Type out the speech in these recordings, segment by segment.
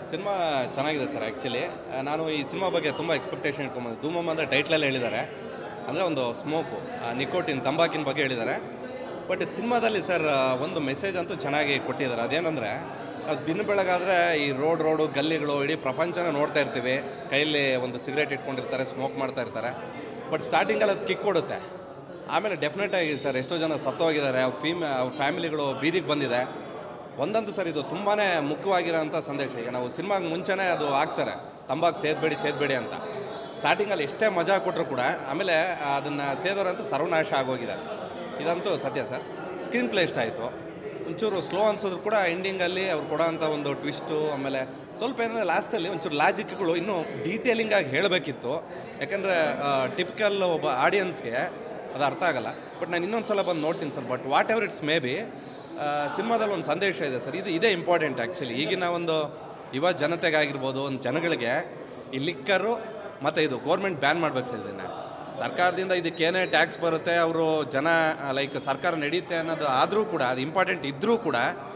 cinema ಚೆನ್ನಾಗಿದೆ sir actually ನಾನು ಈ ಸಿನಿಮಾ ಬಗ್ಗೆ ತುಂಬ ಎಕ್ಸ್ಪೆಕ್ಟೇಷನ್ ಇಟ್ಕೊಂಬಂದೆ ಧೂಮಮ್ ಅಂದರೆ ಟೈಟ್ಲಲ್ಲಿ ಹೇಳಿದ್ದಾರೆ ಅಂದರೆ ಒಂದು ಸ್ಮೋಕು ನಿಕೋಟಿನ್ ತಂಬಾಕಿನ ಬಗ್ಗೆ ಹೇಳಿದ್ದಾರೆ ಬಟ್ ಸಿನಿಮಾದಲ್ಲಿ ಸರ್ ಒಂದು ಮೆಸೇಜ್ ಅಂತೂ ಚೆನ್ನಾಗಿ ಕೊಟ್ಟಿದ್ದಾರೆ ಅದೇನೆಂದರೆ ನಾವು ದಿನ ಬೆಳಗಾದರೆ ಈ ರೋಡ್ ರೋಡು ಗಲ್ಲಿಗಳು ಇಡೀ ಪ್ರಪಂಚನ ನೋಡ್ತಾ ಇರ್ತೀವಿ ಕೈಯಲ್ಲಿ ಒಂದು ಸಿಗರೇಟ್ ಇಟ್ಕೊಂಡಿರ್ತಾರೆ ಸ್ಮೋಕ್ ಮಾಡ್ತಾ ಇರ್ತಾರೆ ಬಟ್ ಸ್ಟಾರ್ಟಿಂಗಲ್ಲಿ ಅದು ಕಿಕ್ ಕೊಡುತ್ತೆ ಆಮೇಲೆ ಡೆಫಿನೆಟ್ ಆಗಿ ಸರ್ ಎಷ್ಟೋ ಜನ ಸತ್ತೋಗಿದ್ದಾರೆ ಅವ್ರ ಫೀಮ್ ಅವ್ರ ಫ್ಯಾಮಿಲಿಗಳು ಬೀದಿಗೆ ಬಂದಿದೆ ಒಂದಂತೂ ಸರ್ ಇದು ತುಂಬಾ ಮುಖ್ಯವಾಗಿರೋಂಥ ಸಂದೇಶ ಈಗ ನಾವು ಸಿನಿಮಾಗೆ ಮುಂಚೆನೇ ಅದು ಹಾಕ್ತಾರೆ ತಂಬಾಕು ಸೇದಬೇಡಿ ಸೇದಬೇಡಿ ಅಂತ ಸ್ಟಾರ್ಟಿಂಗಲ್ಲಿ ಎಷ್ಟೇ ಮಜಾ ಕೊಟ್ಟರು ಕೂಡ ಆಮೇಲೆ ಅದನ್ನು ಸೇದೋರಂತೂ ಸರ್ವನಾಶ ಆಗೋಗಿದೆ ಇದಂತೂ ಸತ್ಯ ಸರ್ ಸ್ಕ್ರೀನ್ ಪ್ಲೇ ಇಷ್ಟ ಆಯಿತು ಒಂಚೂರು ಸ್ಲೋ ಅನ್ಸೋದ್ರು ಕೂಡ ಎಂಡಿಂಗಲ್ಲಿ ಅವ್ರು ಕೊಡೋಂಥ ಒಂದು ಟ್ವಿಸ್ಟು ಆಮೇಲೆ ಸ್ವಲ್ಪ ಏನಂದರೆ ಲಾಸ್ಟಲ್ಲಿ ಒಂಚೂರು ಲಾಜಿಕ್ಗಳು ಇನ್ನೂ ಡೀಟೇಲಿಂಗ್ ಆಗಿ ಹೇಳಬೇಕಿತ್ತು ಯಾಕಂದರೆ ಟಿಪಿಕಲ್ ಒಬ್ಬ ಆಡಿಯನ್ಸ್ಗೆ ಅದು ಅರ್ಥ ಆಗಲ್ಲ ಬಟ್ ನಾನು ಇನ್ನೊಂದು ಸಲ ಬಂದು ನೋಡ್ತೀನಿ sir but whatever it's may be ಸಿನಿಮಾದಲ್ಲಿ ಒಂದು ಸಂದೇಶ ಇದೆ ಸರ್ ಇದು ಇದೇ ಇಂಪಾರ್ಟೆಂಟ್ ಆ್ಯಕ್ಚುಲಿ ಈಗಿನ ಒಂದು ಯುವ ಜನತೆಗಾಗಿರ್ಬೋದು ಒಂದು ಜನಗಳಿಗೆ ಈ ಲಿಕ್ಕರು ಮತ್ತು ಇದು ಗೋರ್ಮೆಂಟ್ ಬ್ಯಾನ್ ಮಾಡ್ಬೇಕು ಸರ್ ಇದನ್ನು ಸರ್ಕಾರದಿಂದ ಇದಕ್ಕೇನೇ ಟ್ಯಾಕ್ಸ್ ಬರುತ್ತೆ ಅವರು ಜನ ಲೈಕ್ ಸರ್ಕಾರ ನಡೆಯುತ್ತೆ ಅನ್ನೋದು ಆದರೂ ಕೂಡ ಅದು ಇಂಪಾರ್ಟೆಂಟ್ ಇದ್ದರೂ ಕೂಡ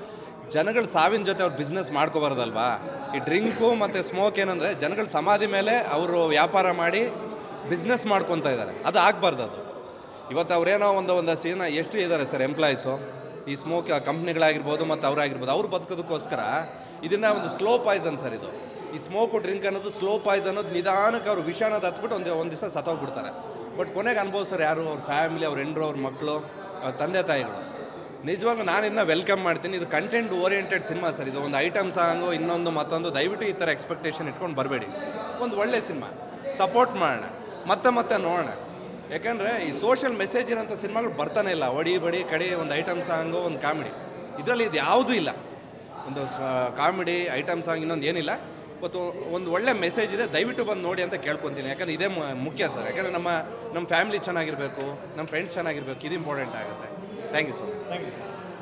ಜನಗಳ ಸಾವಿನ ಜೊತೆ ಅವ್ರು ಬಿಸ್ನೆಸ್ ಮಾಡ್ಕೋಬಾರ್ದಲ್ವಾ ಈ ಡ್ರಿಂಕು ಮತ್ತು ಸ್ಮೋಕ್ ಏನಂದರೆ ಜನಗಳ ಸಮಾಧಿ ಮೇಲೆ ಅವರು ವ್ಯಾಪಾರ ಮಾಡಿ ಬಿಸ್ನೆಸ್ ಮಾಡ್ಕೊತಾ ಇದ್ದಾರೆ ಅದು ಆಗಬಾರ್ದು ಅದು ಇವತ್ತು ಅವರೇನೋ ಒಂದು ಒಂದಷ್ಟು ಜನ ಎಷ್ಟು ಇದ್ದಾರೆ ಸರ್ ಎಂಪ್ಲಾಯೀಸು ಈ ಸ್ಮೋಕ್ ಕಂಪ್ನಿಗಳಾಗಿರ್ಬೋದು ಮತ್ತು ಅವರಾಗಿರ್ಬೋದು ಅವ್ರು ಬದುಕೋದಕ್ಕೋಸ್ಕರ ಇದನ್ನು ಒಂದು ಸ್ಲೋ ಪಾಯ್ಸನ್ ಸರ್ ಇದು ಈ ಸ್ಮೋಕು ಡ್ರಿಂಕ್ ಅನ್ನೋದು ಸ್ಲೋ ಪಾಯ್ಸನ್ ಅನ್ನೋದು ನಿಧಾನಕ್ಕೆ ಅವ್ರು ವಿಷ ಅನ್ನೋದು ಹತ್ಬಿಟ್ಟು ಒಂದು ಒಂದು ದಿವಸ ಸತ್ತೋಗ್ಬಿಡ್ತಾರೆ ಬಟ್ ಕೊನೆಗೆ ಅನುಭವಿಸೋರು ಯಾರು ಅವ್ರ ಫ್ಯಾಮಿಲಿ ಅವ್ರ ಹೆಂಡ್ರು ಅವ್ರ ಮಕ್ಕಳು ಅವ್ರ ತಂದೆ ತಾಯಿಗಳು ನಿಜವಾಗ್ಲೂ ನಾನು ಇದನ್ನ ವೆಲ್ಕಮ್ ಮಾಡ್ತೀನಿ ಇದು ಕಂಟೆಂಟ್ ಓರಿಯೆಂಟೆಡ್ ಸಿನಿಮಾ ಸರ್ ಇದು ಒಂದು ಐಟಮ್ ಸಾಂಗು ಇನ್ನೊಂದು ಮತ್ತೊಂದು ದಯವಿಟ್ಟು ಈ ಥರ ಎಕ್ಸ್ಪೆಕ್ಟೇಷನ್ ಇಟ್ಕೊಂಡು ಬರಬೇಡಿ ಒಂದು ಒಳ್ಳೆ ಸಿನಿಮಾ ಸಪೋರ್ಟ್ ಮಾಡೋಣ ಮತ್ತೆ ಮತ್ತೆ ನೋಡೋಣ ಯಾಕಂದರೆ ಈ ಸೋಷಿಯಲ್ ಮೆಸೇಜ್ ಇರೋಂಥ ಸಿನಿಮಾಗಳು ಬರ್ತಾನೆ ಇಲ್ಲ ಒಡಿ ಬಡಿ ಕಡಿ ಒಂದು ಐಟಮ್ ಸಾಂಗು ಒಂದು ಕಾಮಿಡಿ ಇದರಲ್ಲಿ ಇದು ಯಾವುದೂ ಇಲ್ಲ ಒಂದು ಕಾಮಿಡಿ ಐಟಮ್ ಸಾಂಗ್ ಇನ್ನೊಂದು ಏನಿಲ್ಲ ಮತ್ತು ಒಂದು ಒಳ್ಳೆ ಮೆಸೇಜ್ ಇದೆ ದಯವಿಟ್ಟು ಬಂದು ನೋಡಿ ಅಂತ ಕೇಳ್ಕೊತೀನಿ ಯಾಕಂದರೆ ಇದೇ ಮು- ಮುಖ್ಯ ಸರ್ ಯಾಕಂದರೆ ನಮ್ಮ ನಮ್ಮ ಫ್ಯಾಮಿಲಿ ಚೆನ್ನಾಗಿರಬೇಕು ನಮ್ಮ ಫ್ರೆಂಡ್ಸ್ ಚೆನ್ನಾಗಿರಬೇಕು ಇದು ಇಂಪಾರ್ಟೆಂಟ್ ಆಗುತ್ತೆ thank you so much thank you sir